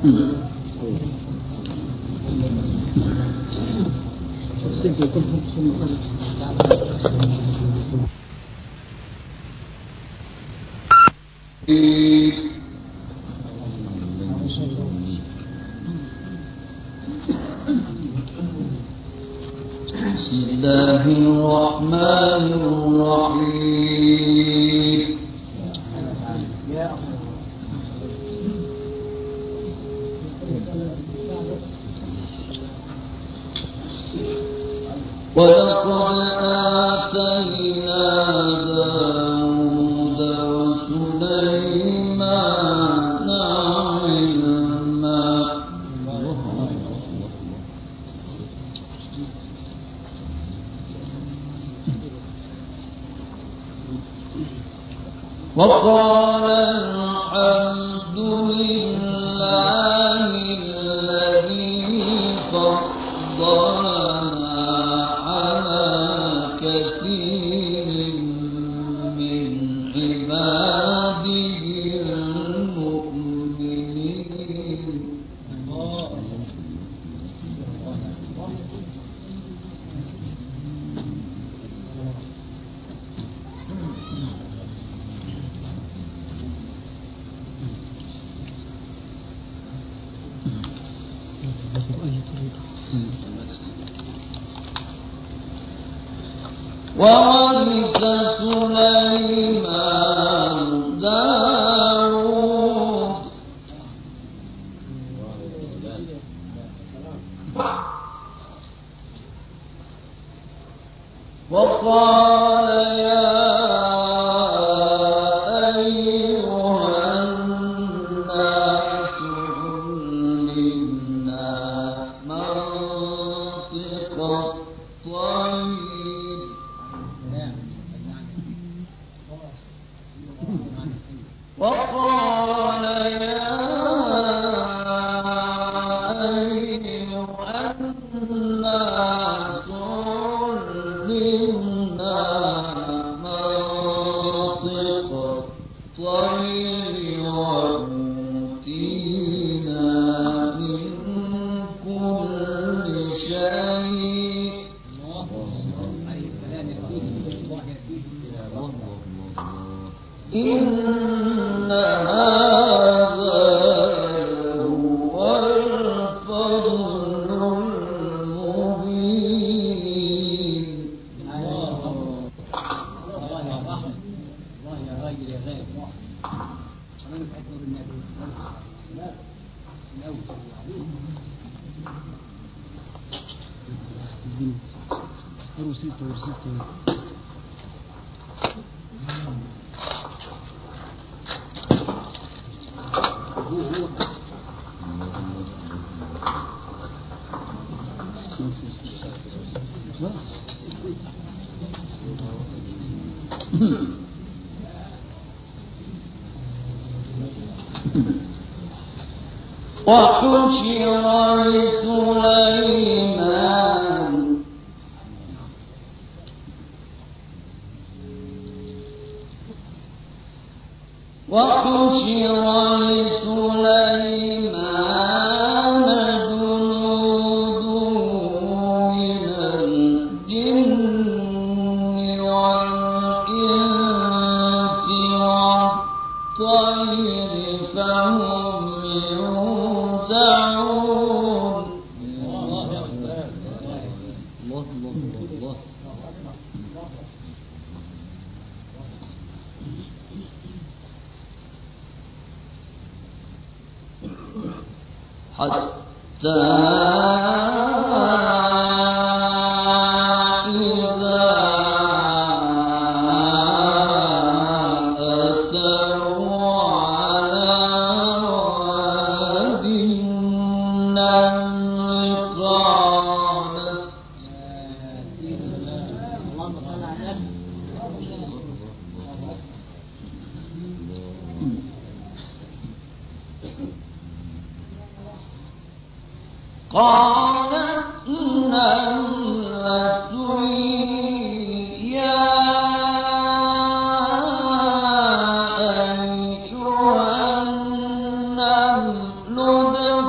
بسم الله الرحمن الرحيم ولقد آتينا داود وسليمان علما وقال الحمد لله الذي فضلنا على كثير من عباده المؤمنين وورث سليمان داود وقال يا أيها الناس علمنا منطق الطير وقال يا أيها الناس علمنا منطق الطير وأوتينا من كل شيء إن هذا هو الفضل المبين وحشر لسليمان وحشر لسليمان جنوده من الجن والإنس والطير فهم يوزعون حتى إذا أتوا على واد النمل قالت قالت نملة يا أيها النمل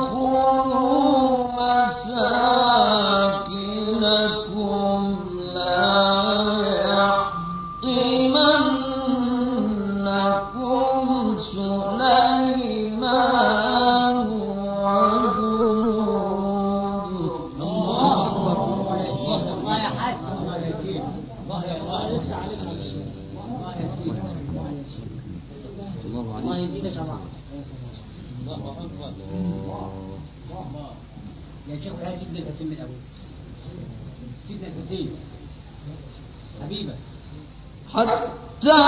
يا شيخ ولا جبنا الاسم من الاول جبنا الاسم حبيبه حتى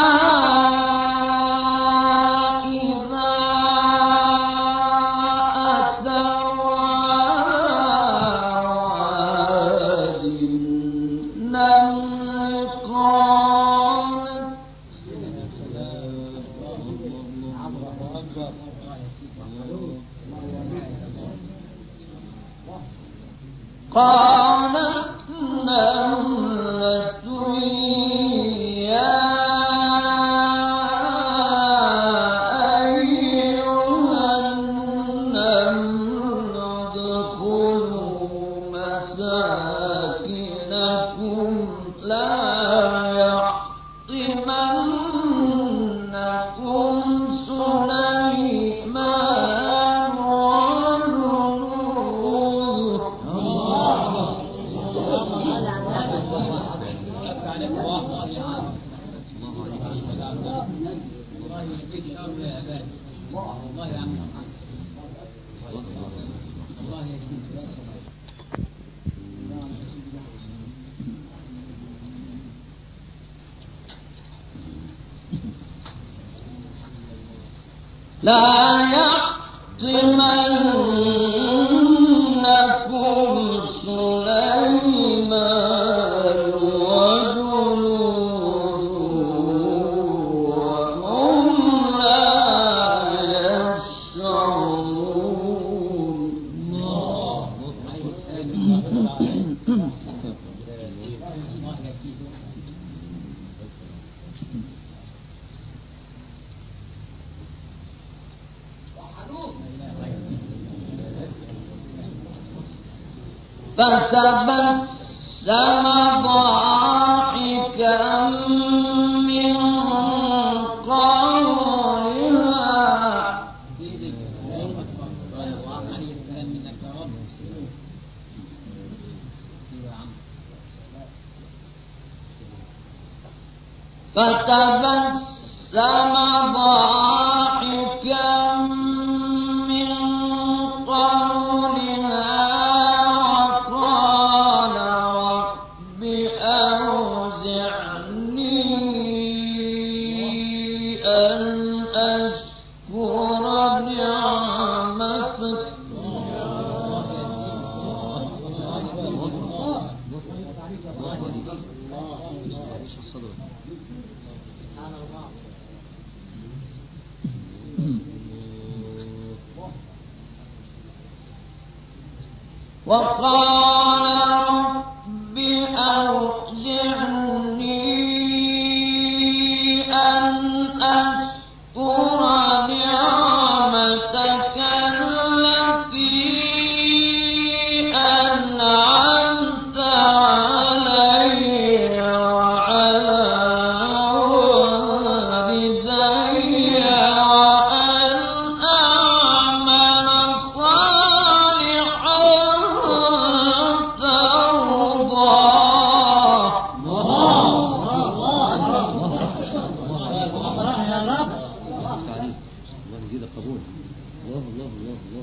إذا أتوا واد النمل قالت قالت نملة يا أيها النمل ادخلوا مساكنكم لا يحطمنكم سليمان وجنوده الله يهديك الارض يا اباد الله يا عم الله يهديك لا يحطمنكم سليمان وجنوده وهم لا يشعرون عليه السلام الله يهديك فتبسم ضاحكا من قولها عليه السلام منك يا رب ايوه يا عم فتبسم ضاحكا من قولها وقال رب أوزعني أن أشكر نعمتك وقال رب أوزعني أن أشكر نعمتك التي أنعمت علي وعلى والدي وأن أعمل صالحا ترضاه الله يزيد قبول الله الله الله الله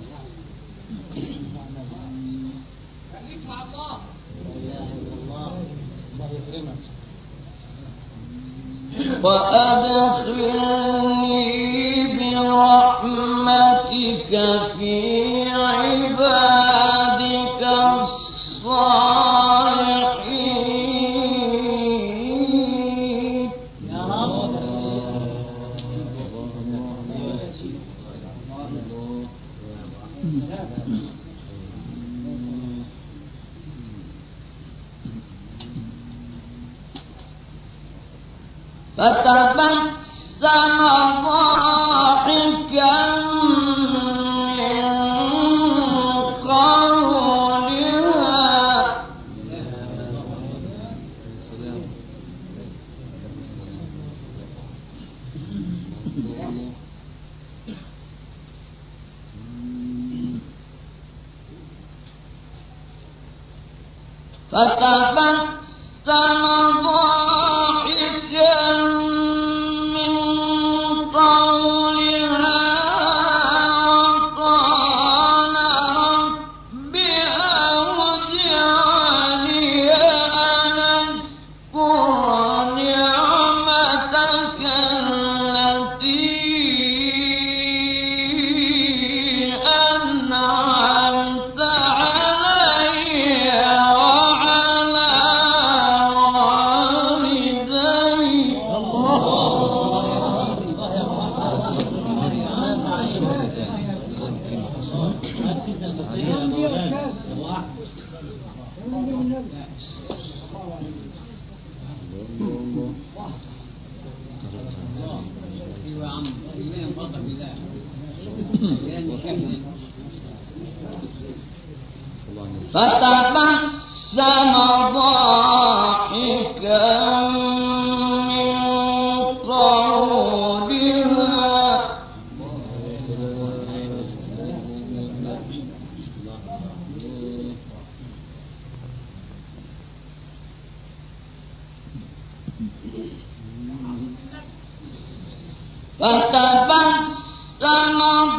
وأدخلني برحمتك في عبادك الصالحين فتبسم ضاحكا من قولها فتبسم ضاحكا من قولها وقال رب يا مولانا ابو احمد ايوه يا عم ايمان فضل بالله ايمان كمل الله ينور. فتبسم ضاحكا من قولها فتبسم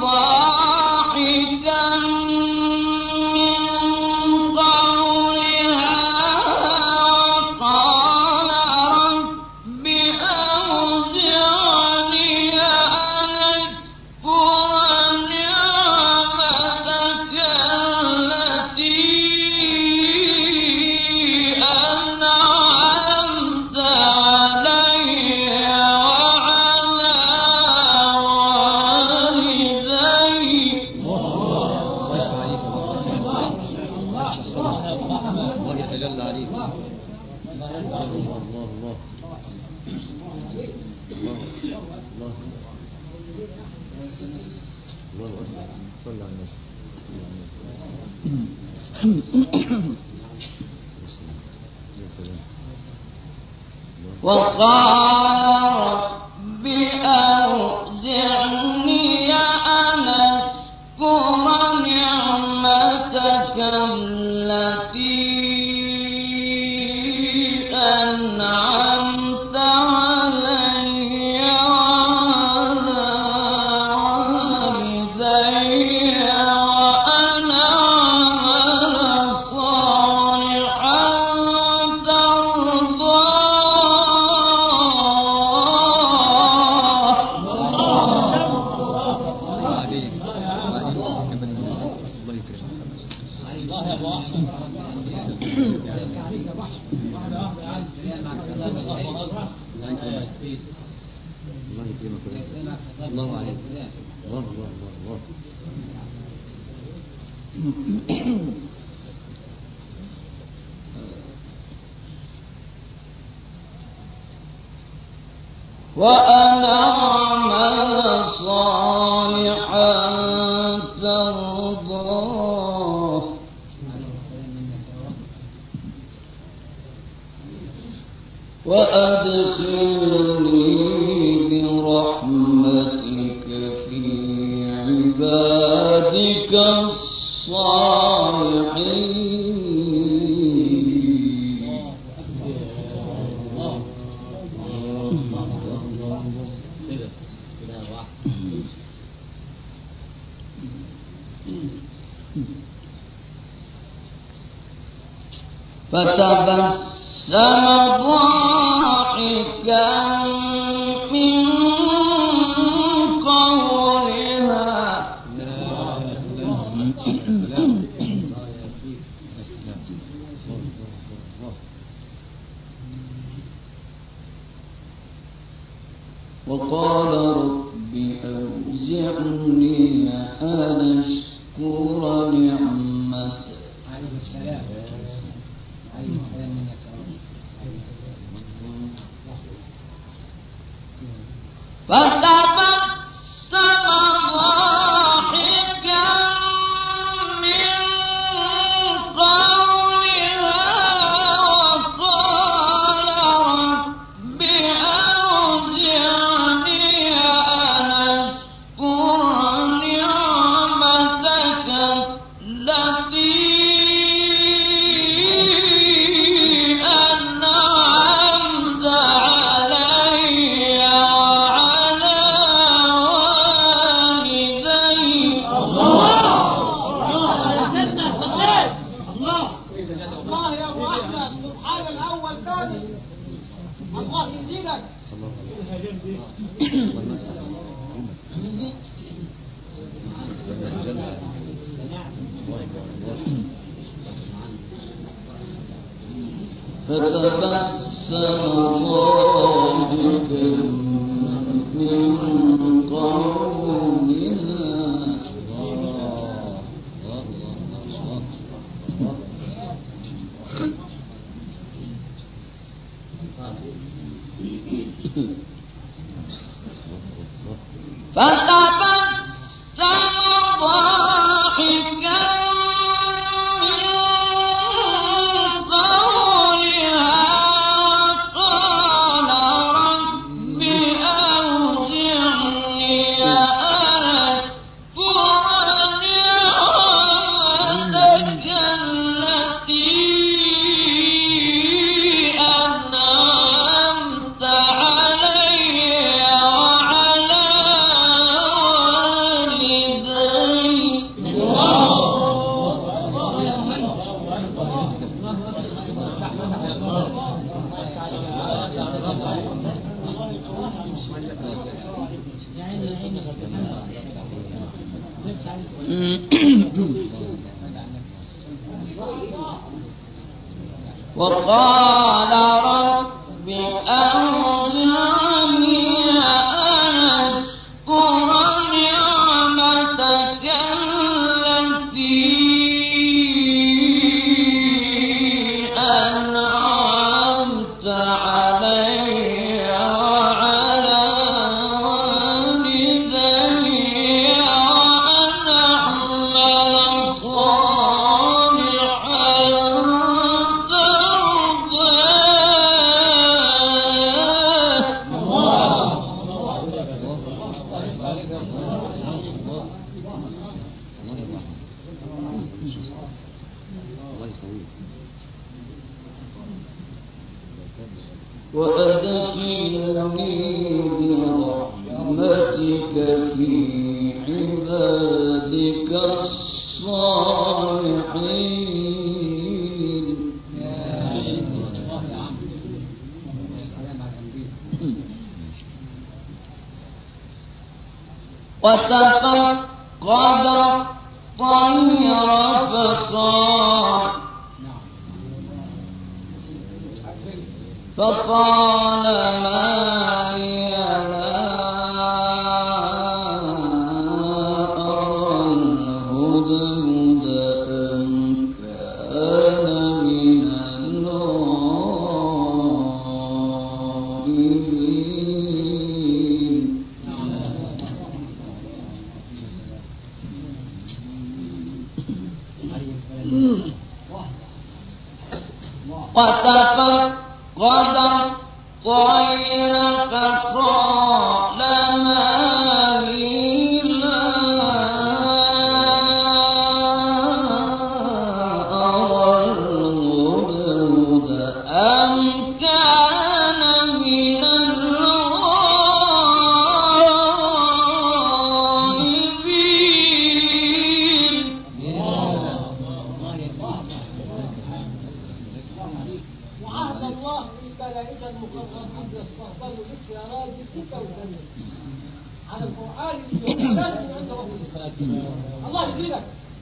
ضاحكا من قولها وقال رب أوزعني أن أشكر نعمتك التي أنعمت علي وعلى والدي الله يفتح عليك الله يتجلى عليك الله الله الله الله الله الله الله أكبر صلى على النبي يا سلام الله وقال رب أوزعني أن أشكر نعمتك التي أنعمت علي وعلى والدي وأن أعمل صالحا ترضاه الله عليك الله يكرمك الله يا ابو احمد الله يكرمك ويسلمك الله عليك الله الله الله الله وأن أعمل صالحا ترضاه وأدخلني برحمتك في عبادك الصالحين كده كده يا ابو احمد فتبسم ضاحكا من قولها وقال رب أوزعني أن أشكر نعمتك عليه السلام عليه السلام منك يا رب فتبسم ضاحكا من قولها وقال رب أوزعني أن أشكر نعمتك التي أنعمت علي وعلى والدي الله يا ابو احمد سبحان الاول ثاني الله يزيدك فتبسم ضاحكا من قولها فتبسم ضاحكا من قولها وقال رب أوزعني أن أشكر نعمتك التي أنعمت علي وعلى والدي وقال رب أوزعني أن أشكر نعمتك التي أنعمت علي وعلى والدي وأن أعمل صالحا ترضاه الله يرحمه الله يقويه وأدخلني برحمتك في عبادك الصالحين وتفقد الطير فقال فقال ما لي لا أرى الهدهد أم كان من الغائبين وتفقد الطير فقال ما لي لا أرى الهدهد أم كان من الغائبين وعهد الله الملائكة المقربين يستقبلوا بك يا راجل 86 على القرآن اليوم لازم عند رب الله يجزيك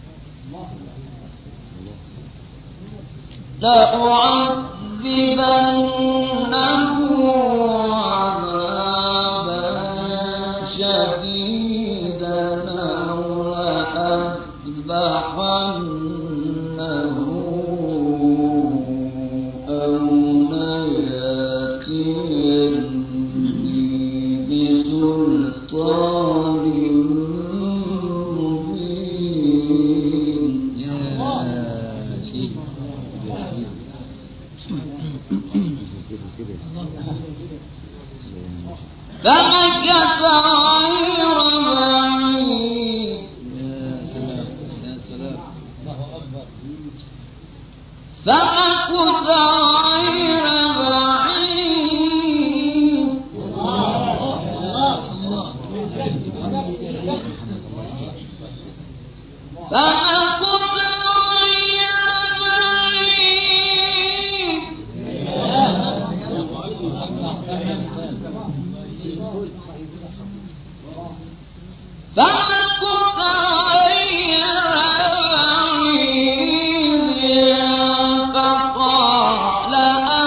لأعذبنه عذابا شديدا أو لأذبحنه أو ليأتيني بسلطان مبين يا شيخ يا شيخ كده كده فمكث غير بعيد يا سلام يا سلام فمكث غير بعيد فمكث غير بعيد فمكث غير بعيد فقال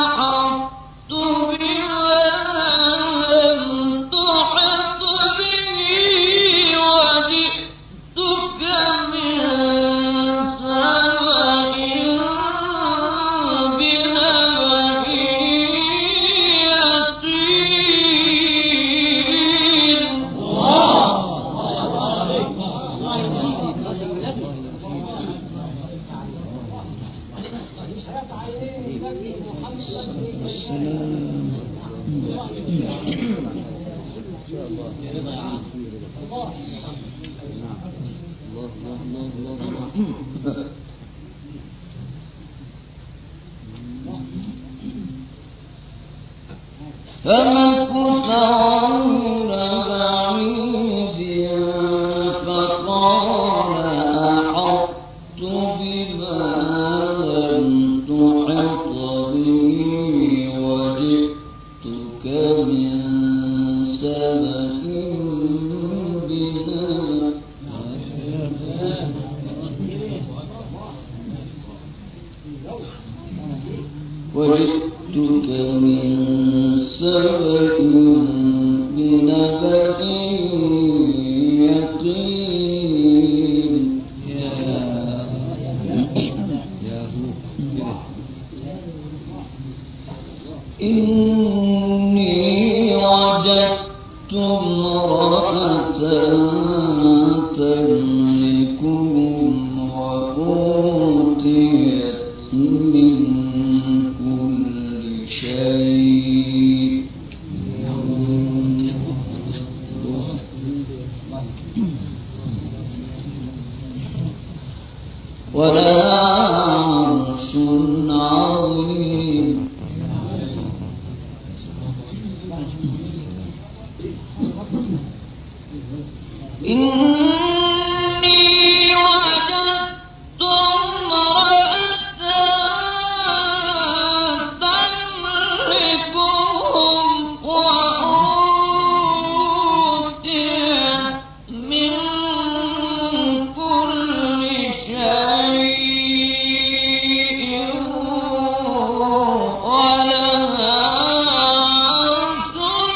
رضا يا عم الله الله الله الله الله فمكث غير بعيد فقال أحطت بما لم تحط به وجئتك من سبأ بنبأ وجئتك من سبأ بنبأ يقين يا هو إني وجدت امرأة تملكهم وأوتيت من كل شيء ولا عرش عظيم إني وجدت امرأة تملكهم وأوتيت من كل شيء ولها عرش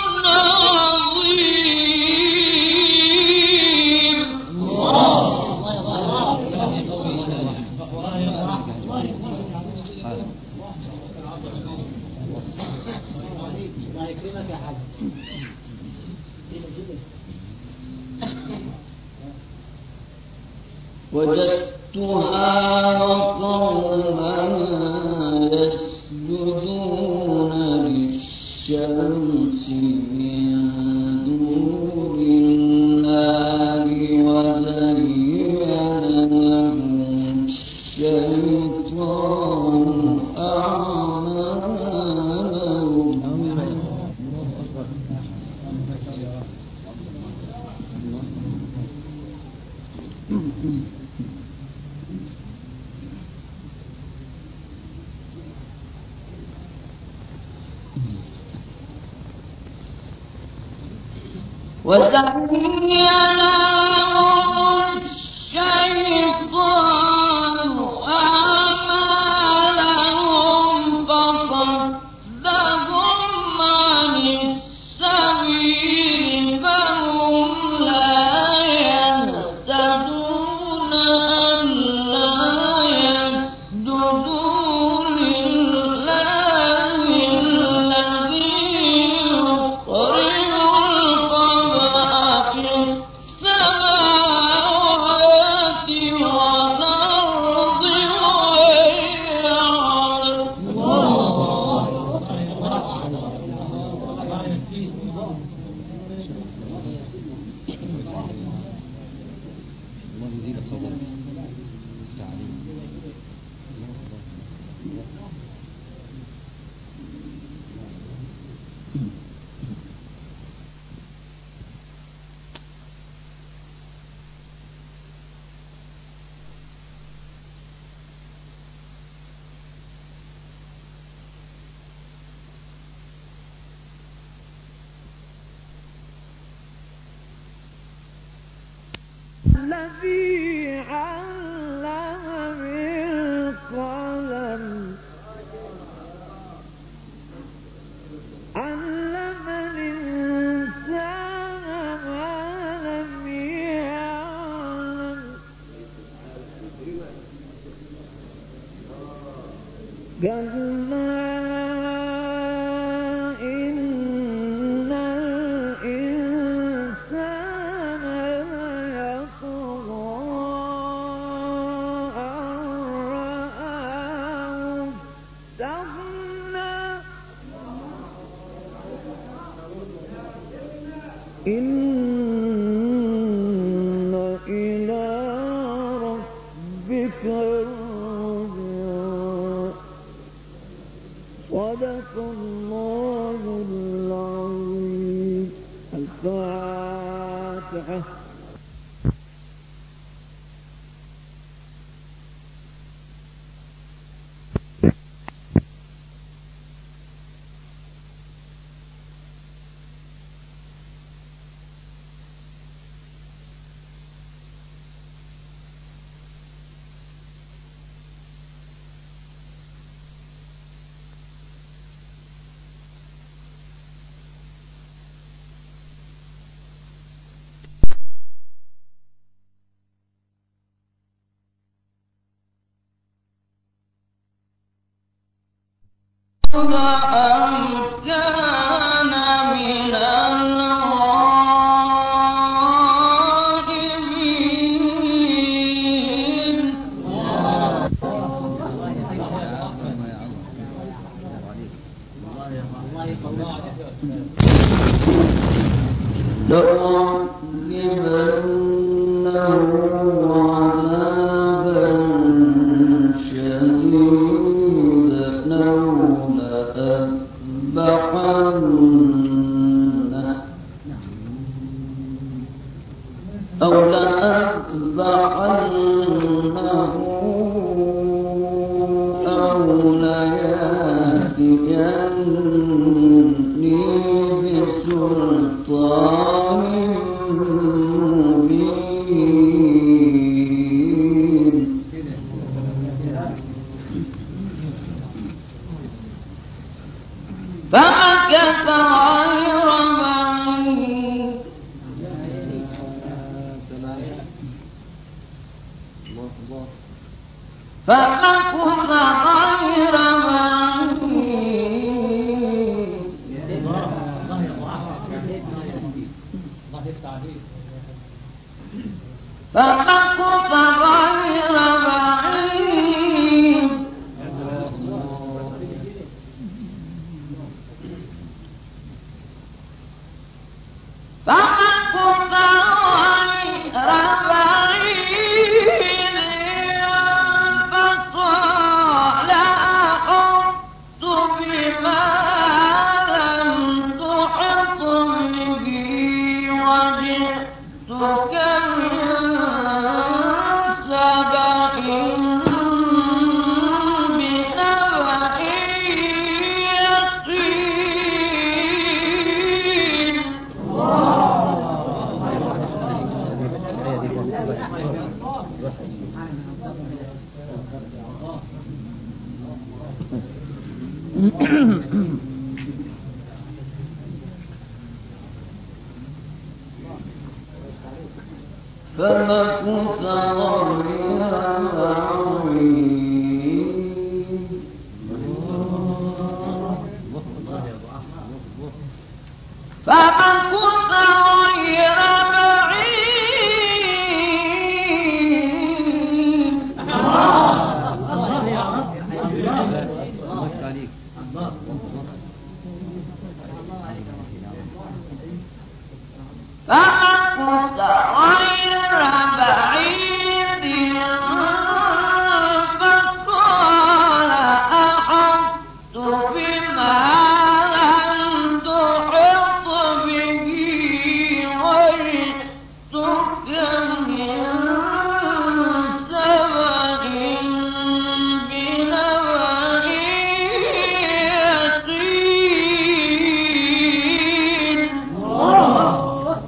عظيم الله يكرمك يا حاج وجدتها وقومها يسجدون للشمس من دون الله وزين لهم الشيطان أعمالهم وزين لهم الشيطان أعمالهم فصدهم عن السبيل فهم لا يهتدون ألا يسجدوا لله الذي يخرج الخبأ في السماوات والأرض ويعلم الله يزيد صبرك تعليم الذي علم بالقلم علم الإنسان ما لم يعلم كلا إن الإنسان ليطغى أن رآه استغنى إن إلى ربك الرجعى صدق الله العظيم الفاتحة كان من الغائبين الله يطلع عليك لأعذبنه عذابا شديدا أو لأذبحنه أو لأذبحنه أو ليأتيني بسلطان مبين فمكث غير بعيد فمكث غير بعيد الله يرضى عنك الله يفتح عليك فمكث غير بعيد فمكث غير بعيد فقال أحط بما لم تحط به وجئتك من سبأ بنبأ يقين فمكث غير بعيد فمكث غير بعيد الله يا رب الله عليك فمكث غير بعيد فقال أحطت بما لم تحط به وجئتك من سبأ بنبأ يقين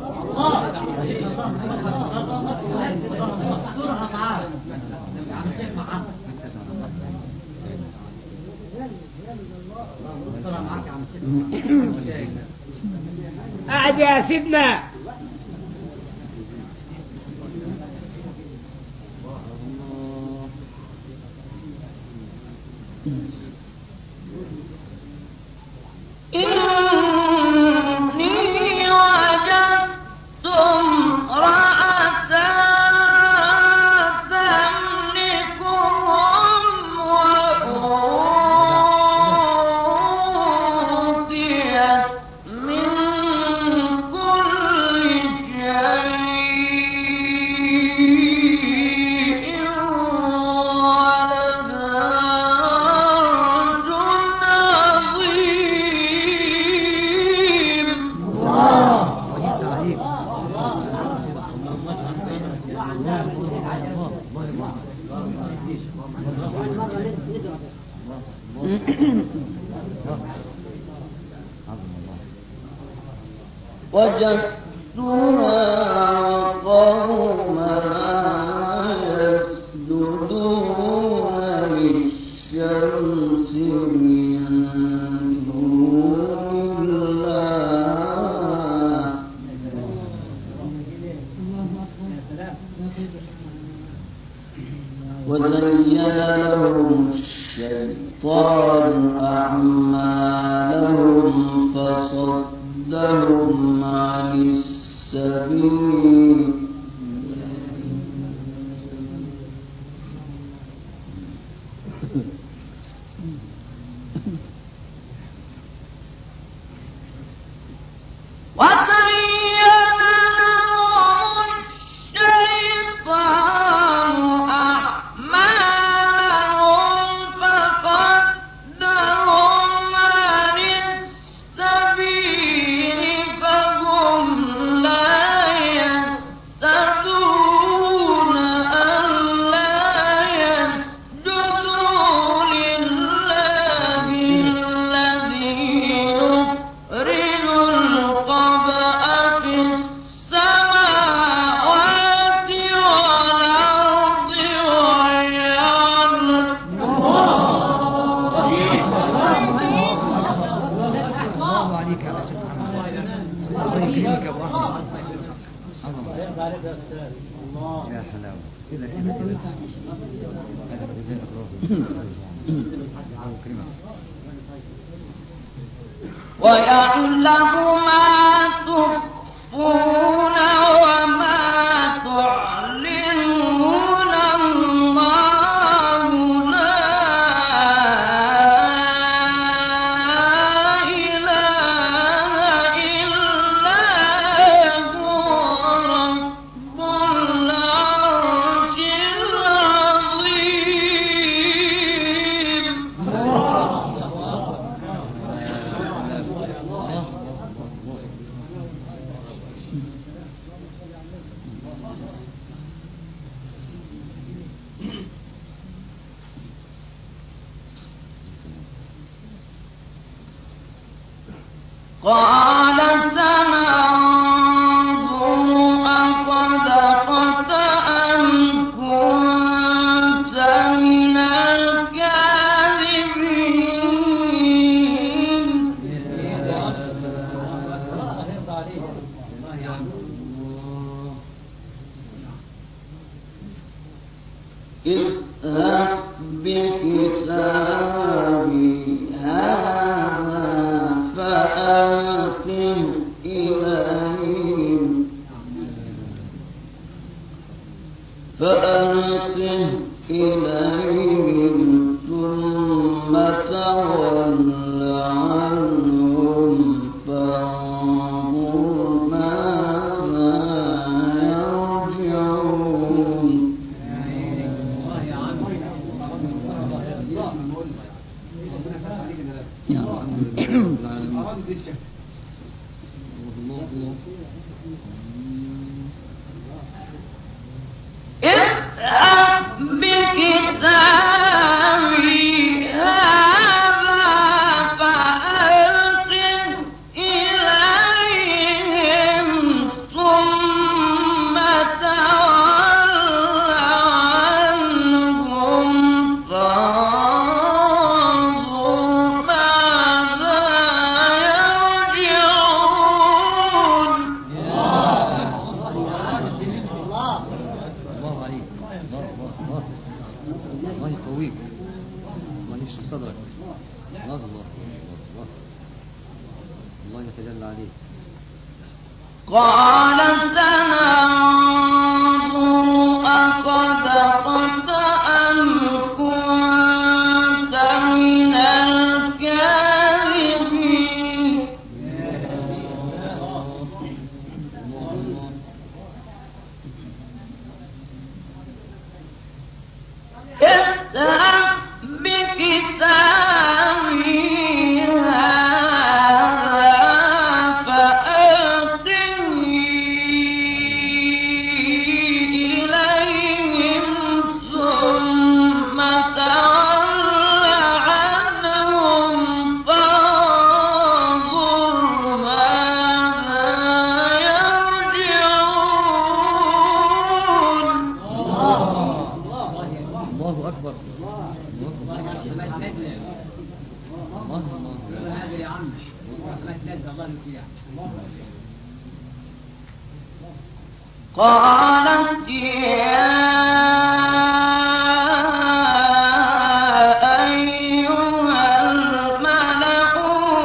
دورها معاك عم الشيخ معاك دورها معاك عم الشيخ قاعد يا سيدنا إني وجدت امرأة تملكهم وأوتيت من كل عظم الله وجدتها قومها يسجدون للشمس من دون الله وزين لهم الشيطان أعمالهم فصدهم عن السبيل وزين لهم الشيطان أعمالهم فصدهم عن السبيل فهم لا يهتدون ألا يسجدوا لله الذي يخرج الخبأ في السماوات والأرض ويعلم الله عليك يا رسول الله الله يكرمك يا ابراهيم عظم يا حلاوه كده كده كده هذا جزاء الله يكرمك ويعلم ما تخفون وما تعلنون الله لا إله إلا هو رب العرش العظيم قال سننظر أصدقت أم كنت من الكاذبين اذهب بكتابي هذا فألقه إليهم فألقه إليهم ثم تول عنهم فانظر ماذا يرجعون يا رب العالمين الله الله اذهب بكتابي هذا فألقه إليهم ثم تول عنهم فانظر ماذا يرجعون الله عليك الله الله الله الله يقويك الله يشفي صدرك الله الله الله الله الله يتجلى عليك قال سننظر أصدقت أم كنت من الكاذبين اذهب بكتابي هذا فألقه أكبر الله قالت يا أيها الملأ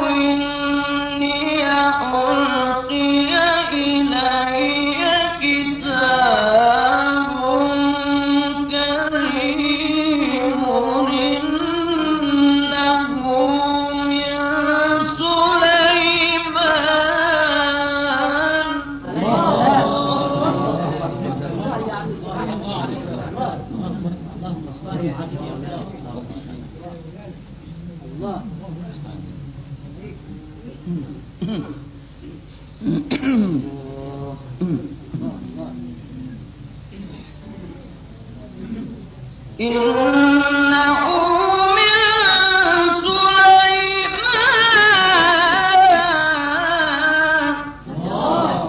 إني ألقي إلي كتاب كريم إنه من سليمان إنه من سليمان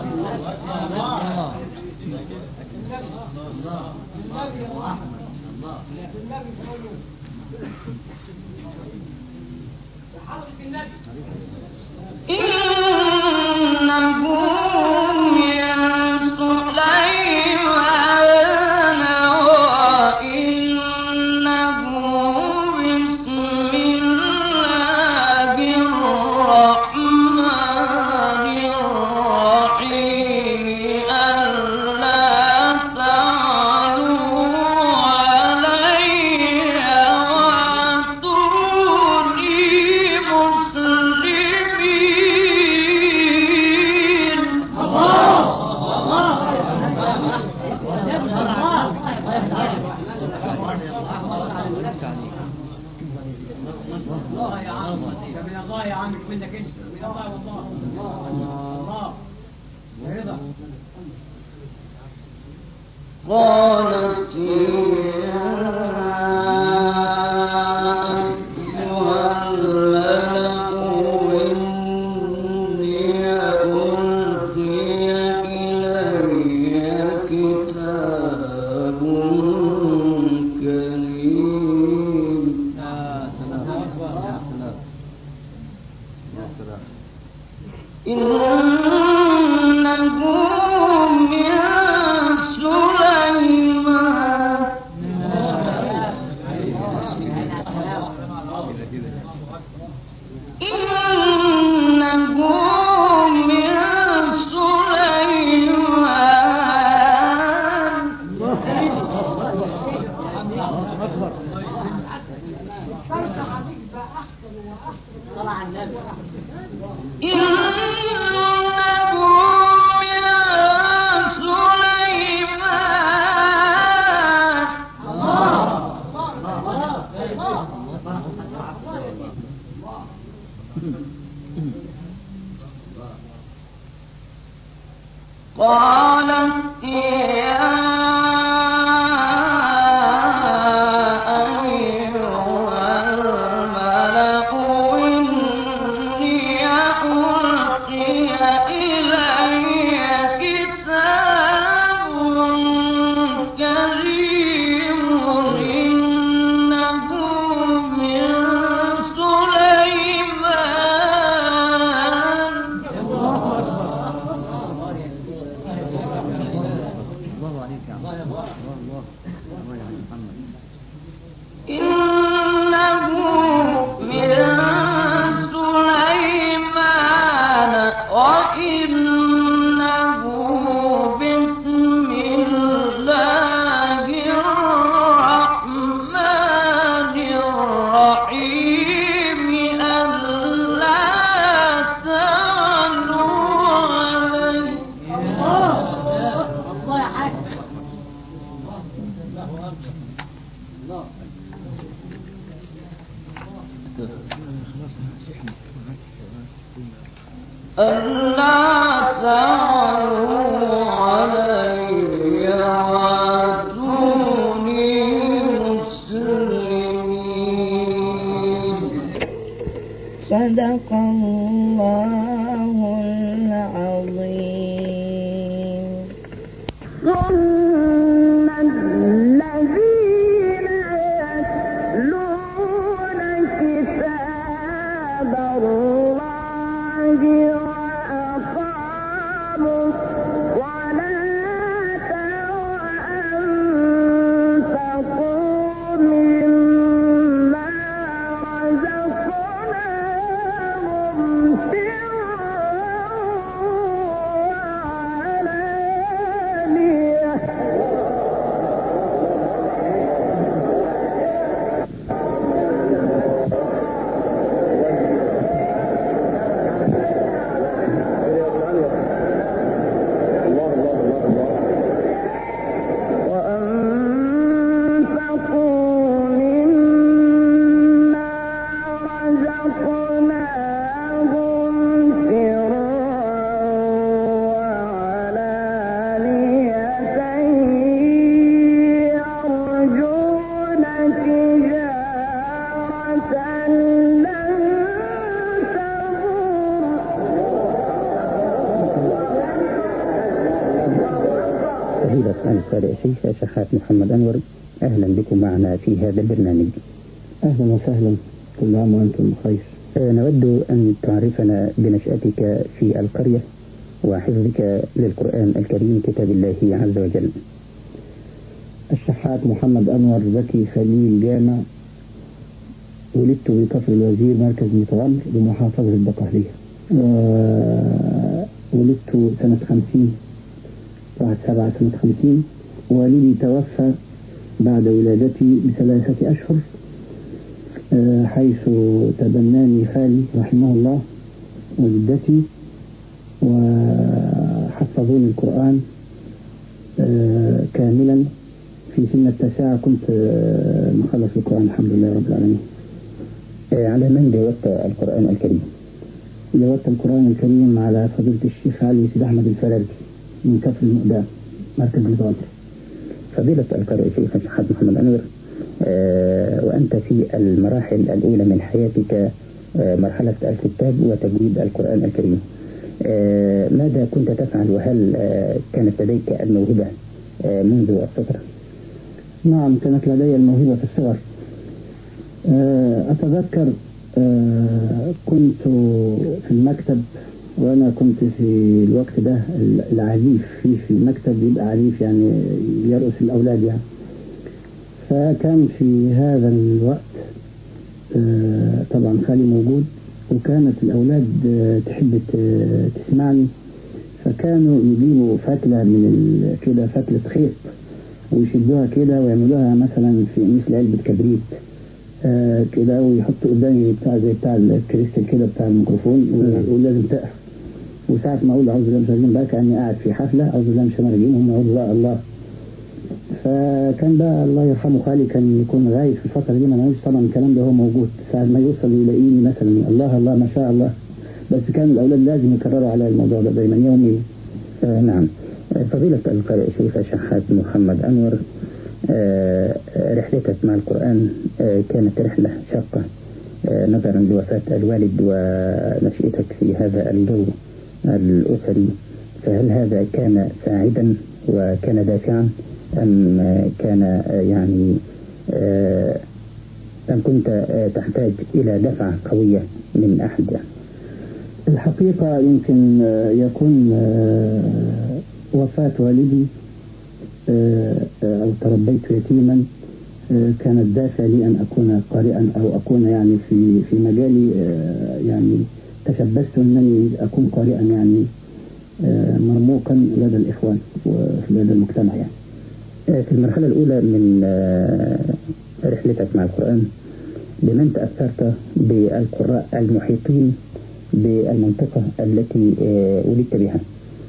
إنه من سليمان وإنه بسم الله الرحمن الرحيم ألا تعلوا علي وأتوني مسلمين الله يا عم ده من الله يا عم منك انت من الله والله الله رضا قالت يا أيها الملأ إني ألقي إلي كتاب كريم يا سلام يا سلام يا سلام إنه من سليمان إنه من سليمان إنه من سليمان قالت يا أيها الملأ إني ألقي إلي كتاب كريم إنه من سليمان الله عليك يا عم الله الله الله يا عم محمد إنه من سليمان وإنه بسم الله الرحمن الرحيم ألا تعلوا علي ألا تعلوا علي وأتوني مسلمين صدق الله العظيم ثم الذين فضيلة القارئ الشيخ شحات محمد أنور أهلا بكم معنا في هذا البرنامج أهلا وسهلا كل عام وأنتم بخير آه، نود أن تعرفنا بنشأتك في القرية وحفظك للقرآن الكريم كتاب الله عز وجل الشحات محمد أنور زكي خليل جامع ولدت بكفر الوزير مركز متغمر بمحافظة البقهلية ولدت سنة خمسين واحد سبعة سنة خمسين والدي توفى بعد ولادتي بثلاثة أشهر آه، حيث تبناني خالي رحمه الله وجدتي وحفظوني القرآن آه، كاملا في سن التاسعة كنت آه، مخلص القرآن الحمد لله رب العالمين آه، على من جاوبت القرآن الكريم جاوبت القرآن الكريم على فضيلة الشيخ علي سيد أحمد الفرارجي من كفر المقدام مركز متغمر فضيلة القارئ الشيخ شحات محمد أنور آه، وأنت في المراحل الأولى من حياتك آه، مرحلة الكتاب وتجويد القرآن الكريم آه، ماذا كنت تفعل وهل آه، كانت لديك الموهبة آه، منذ الصغر نعم كانت لدي الموهبة في الصغر آه، أتذكر آه، كنت في المكتب وأنا كنت في الوقت ده العزيف في في المكتب يبقى عزيف يعني يرقص الأولاد يعني فكان في هذا الوقت آه، طبعا خالي موجود وكانت الأولاد آه، تحب ت- تسمعني فكانوا يجيبوا فتلة من ال- كده فتلة خيط ويشدوها كده ويعملوها مثلا في مثل علبة كبريت آه كده ويحطوا قدامي بتاع زي بتاع الكريستال كده بتاع الميكروفون ويقول لازم تقرا وساعة ما أقول أعوذ بالله من الشيطان الرجيم بقى كأني قاعد في حفلة أعوذ بالله من الشيطان الرجيم هم يقولوا لا الله فكان بقى الله يرحمه خالي كان يكون غايب في الفترة دي ما نقولش طبعا الكلام ده هو موجود ساعة ما يوصل يلاقيني مثلا الله الله ما شاء الله بس كان الأولاد لازم يكرروا على الموضوع ده دايما يوميا آه، نعم آه، فضيلة القارئ الشيخ شحات محمد أنور آه، رحلتك مع القرآن آه، كانت رحلة شاقة آه، نظرا لوفاة الوالد ونشأتك في هذا الجو الأسري فهل هذا كان ساعدا وكان دافعا أم آه، كان آه، يعني آه، أم كنت آه، تحتاج إلى دفعة قوية من أحد يعني الحقيقة يمكن آه، يكون آه، وفاة والدي آه، آه، أو تربيت يتيما آه، كانت دافع لي أن أكون قارئا أو أكون يعني في في مجالي آه، يعني تشبثت أنني أكون قارئا يعني آه، مرموقا لدى الإخوان ولدى المجتمع يعني في المرحلة الأولى من آه، رحلتك مع القرآن بمن تأثرت بالقراء المحيطين بالمنطقة التي آه، ولدت بها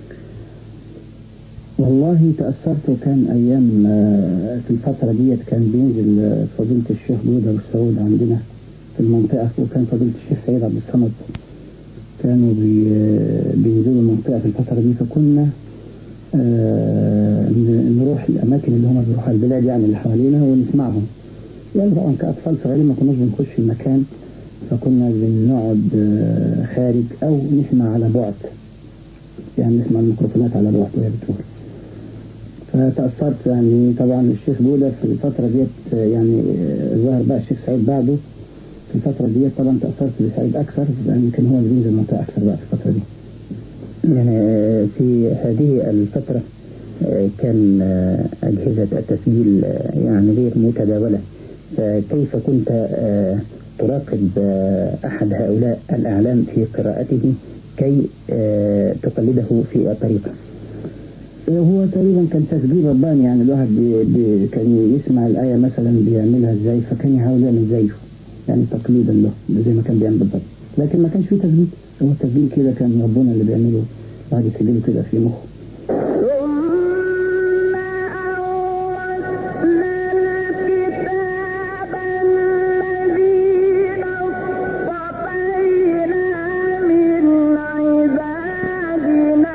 والله تأثرت كان أيام آه، في الفترة ديت كان بينزل آه، فضيلة الشيخ جودة والسعود عندنا في المنطقة وكان فضيلة الشيخ سيد عبد الصمد كانوا بي آه، بينزلوا المنطقة في الفترة دي فكنا آه، ن- نروح الأماكن اللي هم بيروحوا البلاد يعني اللي حوالينا ونسمعهم يعني طبعا كأطفال صغيرين ما كناش بنخش المكان فكنا بنقعد آه، خارج أو نسمع على بعد يعني نسمع الميكروفونات على بعد وهي بتقول فتأثرت يعني طبعا الشيخ بودة في الفترة ديت آه، يعني آه، ظهر بقى الشيخ سعيد بعده في الفترة ديت طبعا تأثرت بسعيد أكثر لأن كان هو اللي بينزل المنطقة أكثر بقى في الفترة دي يعني آه، في هذه الفترة آه، كان آه، أجهزة التسجيل آه، يعني غير متداولة فكيف كنت آه، تراقب آه، أحد هؤلاء الأعلام في قراءته كي آه، تقلده في الطريقة هو تقريبا كان تسجيل رباني يعني الواحد بي بي كان يسمع الآية مثلا بيعملها ازاي فكان يحاول يعمل زيه يعني تقليدا له زي ما كان بيعمل بالضبط لكن ما كانش فيه تسجيل هو التسجيل كده كان ربنا اللي بيعمله الواحد يسجله كده في مخه ثم أورثنا الكتاب الذين اصطفينا من عبادنا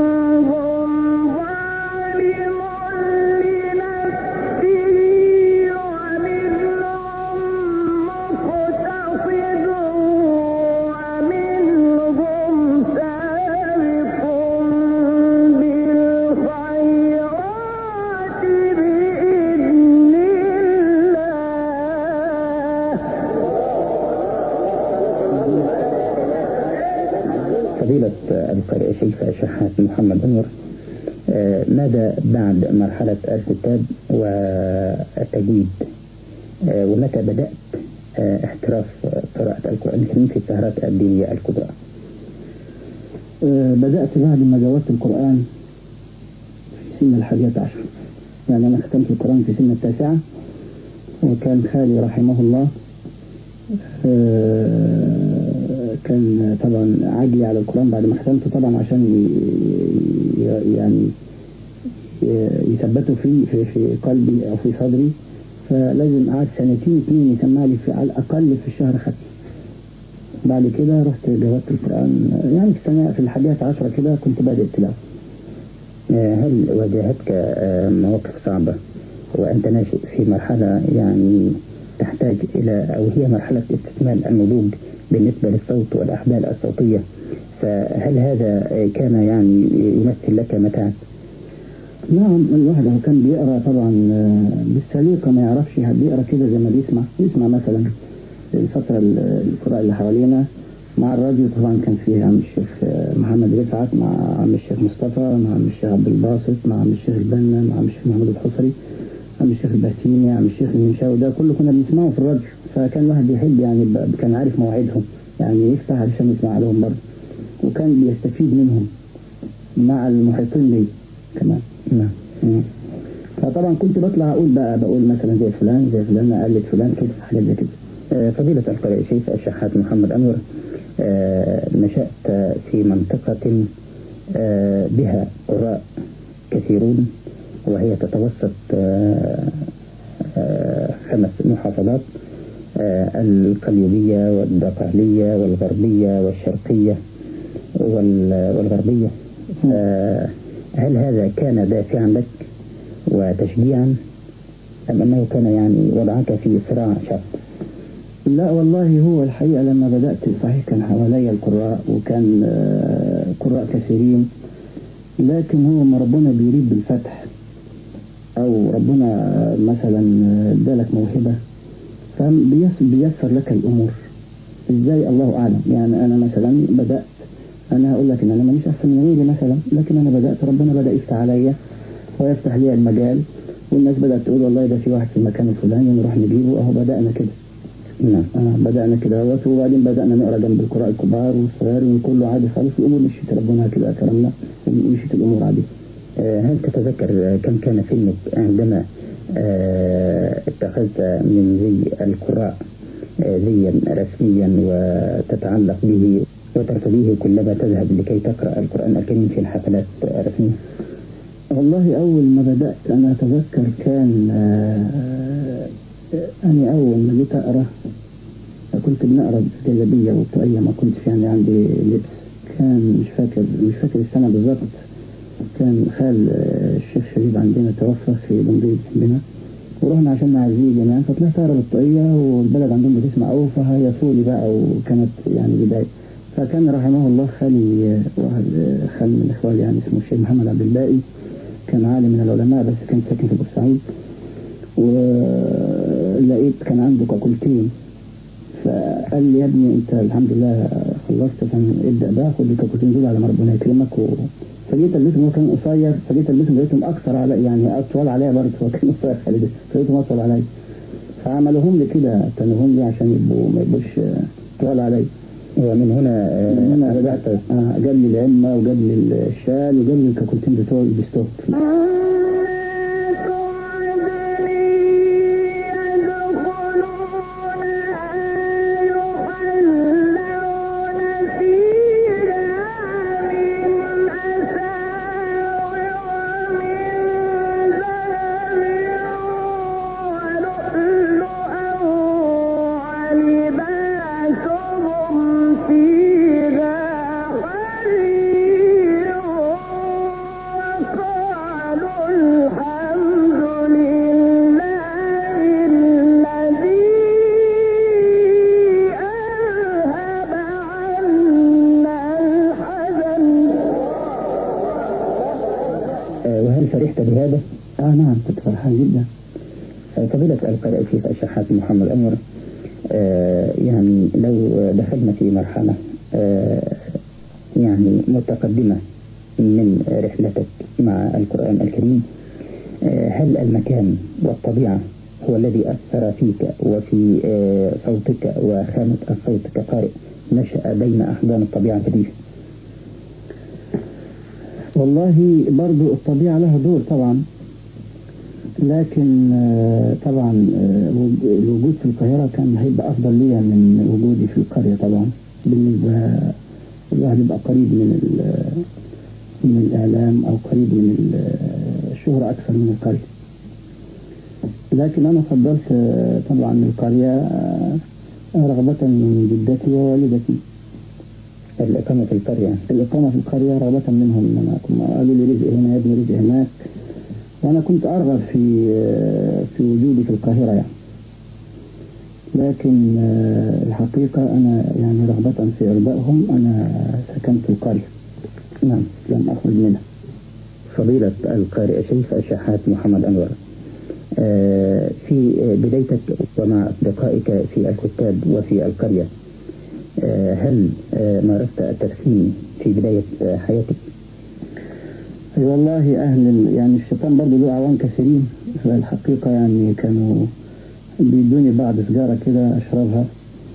فمنهم ظالم لنفسه القارئ الشيخ شحات محمد أنور آه، ماذا بعد مرحلة الكتاب والتجويد آه، ومتى بدأت آه، احتراف قراءة القرآن الكريم في السهرات الدينية الكبرى آه، بدأت بعد ما جاوزت القرآن في سن الحادية عشر يعني أنا ختمت القرآن في سن التاسعة وكان خالي رحمه الله آه، كان طبعا عاجلي على القرآن بعد ما ختمته طبعا عشان ي- ي- يعني ي- يثبته في في في قلبي أو في صدري فلازم قعد سنتين اتنين يسمع لي في على الأقل في الشهر ختم بعد كده رحت جاوبت القرآن يعني في السنة في الحادية عشرة كده كنت بادئ تلاوة آه، هل واجهتك آه، مواقف صعبة وأنت ناشئ في مرحلة يعني تحتاج إلى أو هي مرحلة استكمال النضوج بالنسبة للصوت والأحبال الصوتية فهل هذا آه، كان يعني يمثل لك متاعب؟ نعم الواحد هو كان بيقرا طبعا آه، بالسليقه ما يعرفش بيقرا كده زي ما بيسمع يسمع مثلا الفتره ال- القراء اللي حوالينا مع الراديو طبعا كان فيه عم الشيخ آه، محمد رفعت مع عم الشيخ مصطفى مع عم الشيخ عبد الباسط مع عم الشيخ البنا مع عم الشيخ محمد الحصري عم الشيخ البسيمي عم الشيخ المنشاوي ده كله كنا بنسمعه في الراديو فكان الواحد بيحب يعني ب- كان عارف مواعيدهم يعني يفتح علشان يسمع لهم برضه وكان بيستفيد منهم مع المحيطين بيه كمان نعم مم. فطبعا كنت بطلع اقول بقى بقول مثلا زي فلان زي فلان اقلد فلان كده حاجات زي كده آه، فضيلة القارئ الشيخ الشحات محمد أنور آه، نشأت في منطقة آه، بها قراء كثيرون وهي تتوسط آه، آه، خمس محافظات آه، القليوبية والدقهلية والغربية والشرقية وال- والغربية آه، هل هذا كان دافعا لك وتشجيعا أم أنه كان يعني وضعك في صراع شاق لا والله هو الحقيقة لما بدأت صحيح كان حواليا القراء وكان آه، قراء كثيرين لكن هو ما ربنا بيريد بالفتح أو ربنا آه، مثلا آه، ادالك موهبة فبيسر لك الأمور ازاي الله أعلم يعني أنا مثلا بدأت أنا هقول لك إن أنا مانيش أحسن من غيري مثلا لكن أنا بدأت ربنا بدأ يفتح عليا ويفتح لي المجال والناس بدأت تقول والله ده في واحد في المكان الفلاني نروح نجيبه أهو بدأنا كده نعم آه بدأنا كده اهوت وبعدين بدأنا نقرا جنب القراء الكبار والصغار وكله عادي خالص الأمور مشيت ربنا كده كرمنا ومشيت الأمور عادي آه، هل تتذكر آه، كم كان سنك عندما آه، اتخذت من زي القراء آه، زيا رسميا وتتعلق به وترتديه كلما تذهب لكي تقرأ القرآن الكريم في الحفلات الرسمية والله أول ما بدأت أنا أتذكر كان آه، أنا أول ما جيت أقرأ كنت بنقرا جلابية وطاقية ما كنتش يعني عندي لبس كان مش فاكر مش فاكر السنة بالظبط كان خال آه، الشيخ شريف عندنا توفى في بندية جنبنا ورحنا عشان نعزيه جميعا فطلعت اقرا بالطاقية والبلد عندهم بتسمع قوي فهيصوا لي بقى وكانت يعني بداية فكان رحمه الله خالي آه، واحد آه، خال من الاخوان يعني اسمه الشيخ محمد عبد الباقي كان عالم من العلماء بس كان ساكن في بورسعيد ولقيت كان عنده كاكولتين فقال لي يا ابني انت الحمد لله خلصت فابدا بقى خد الكاكولتين دول على ما ربنا يكرمك و... فجيت البسهم هو كان قصير فجيت البسهم لقيتهم اكثر على يعني اطول عليا برضه هو كان قصير خالد فلقيتهم اطول عليا فعملوهم لي كده تنهم لي عشان يبقوا ما يبقوش آه، طوال عليا ومن هنا آه، من هنا بدات آه، جاب لي العمه وجاب لي الشال وجاب لي الكاكولتين بتوع لبستهم آه، وهل فرحت بهذا؟ اه نعم كنت فرحان جدا آه، فضيلة القارئ الشيخ الشحات محمد أنور آه، يعني لو دخلنا في مرحلة آه، يعني متقدمة من رحلتك مع القرآن الكريم آه، هل المكان والطبيعة هو الذي أثر فيك وفي آه، صوتك وخامة الصوت كقارئ نشأ بين أحضان الطبيعة الريف والله برضو الطبيعة لها دور طبعا لكن آه، طبعا آه، وج- الوجود في القاهرة كان هيبقى أفضل ليا من وجودي في القرية طبعا بالنسبة الواحد يبقى قريب من ال- من الإعلام أو قريب من ال- الشهرة أكثر من القرية لكن أنا فضلت آه، طبعا القرية آه، رغبة من جدتي ووالدتي الإقامة في القرية الإقامة في القرية رغبة منهم إن أنا أكون قالوا لي رزق هنا يا ابني رزق هناك وأنا كنت أرغب في في وجودي في القاهرة يعني لكن آه، الحقيقة أنا يعني رغبة في إرضائهم أنا سكنت القرية نعم لم أخرج منها فضيلة القارئ الشريف الشحات محمد أنور آه، في بدايتك ومع أصدقائك في الكتاب وفي القرية آه، هل آه، مارست التدخين في بداية آه، حياتك؟ أي والله أهل ال- يعني الشيطان برضه له أعوان كثيرين فالحقيقة يعني كانوا بيدوني بعض سجارة كده أشربها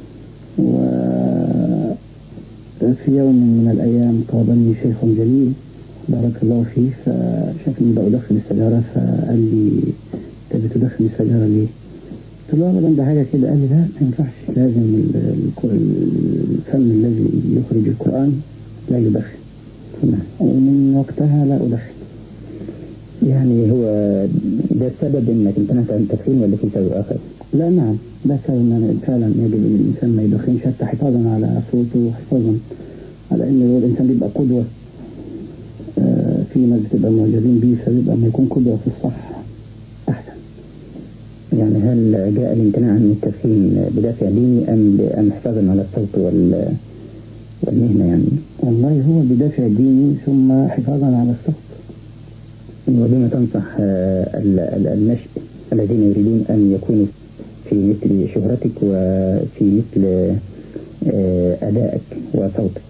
وفي يوم من الأيام قابلني شيخ جليل بارك الله فيه فشافني بأدخن السجارة فقال لي أنت بتدخن السجارة ليه؟ قلت له أبدا ده حاجة كده قال لي لا ما ينفعش لازم ال- ال- الفم الذي يخرج القرآن لا يدخن ومن وقتها لا أدخن يعني هو ده السبب انك امتنعت عن التدخين ولا في سبب اخر؟ لا نعم ده سبب ان فعلا يجب ان الانسان ما يدخنش حتى حفاظا على صوته وحفاظا على ان الانسان بيبقى قدوه آه، في ناس بتبقى معجبين بيه فبيبقى ما يكون قدوه في الصح احسن يعني هل جاء الامتناع عن التدخين بدافع ديني ام ام حفاظا على الصوت وال والمهنه يعني؟ والله هو بدافع ديني ثم حفاظا على الصوت وبما تنصح آه، ال- ال- النشء الذين يريدون ان يكونوا في مثل شهرتك وفي مثل آه، ادائك وصوتك؟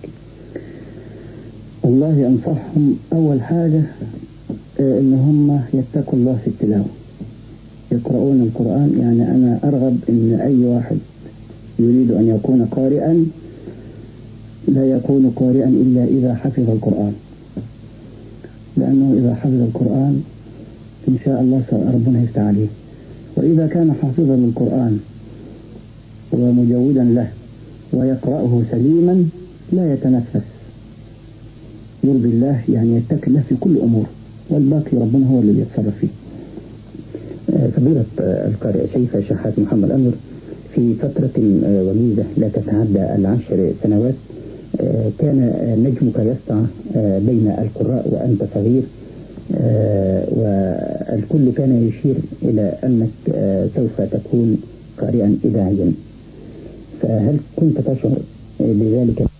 والله انصحهم اول حاجه آه، ان هم يتقوا الله في التلاوه يقرؤون القران يعني انا ارغب ان اي واحد يريد ان يكون قارئا لا يكون قارئا الا اذا حفظ القران لانه اذا حفظ القران ان شاء الله س- ربنا يفتح عليه واذا كان حافظا للقران ومجودا له ويقراه سليما لا يتنفس يرضي الله يعني يتكل الله في كل أمور والباقي ربنا هو اللي بيتصرف فيه آه، فضيلة آه، القارئ شيخ شحات محمد أنور في فترة آه، وجيزة لا تتعدى العشر سنوات آه، كان آه، نجمك يسطع آه، بين القراء وأنت صغير آه، والكل كان يشير إلى أنك آه، سوف تكون قارئا إذاعيا فهل كنت تشعر آه، بذلك